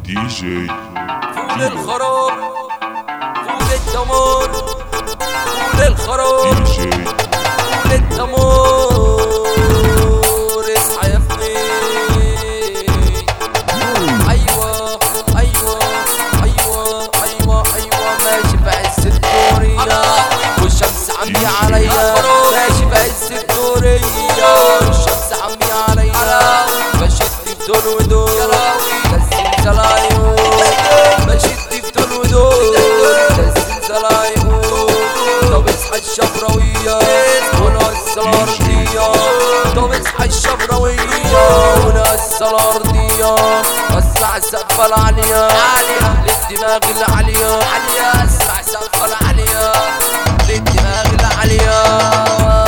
دي جي فول الخراب فول الدمار فول الخراب دي جي فول الدمار اصحى يا ابني ايوه ايوه ايوه ايوه ايوه ماشي بعز الدورية والشمس عمي عليا ماشي بعز الدورية والشمس عمي عليا بشد في دول ودول تسلسل عيون بشد في دول ودول تسلسل عيون طب اصحى الشبراوية ونقص الأرضية طب اصحى الشبراوية ونقص الأرضية وسع السقفة العالية للدماغ العالية عالية اسمع السقفة العالية للدماغ العالية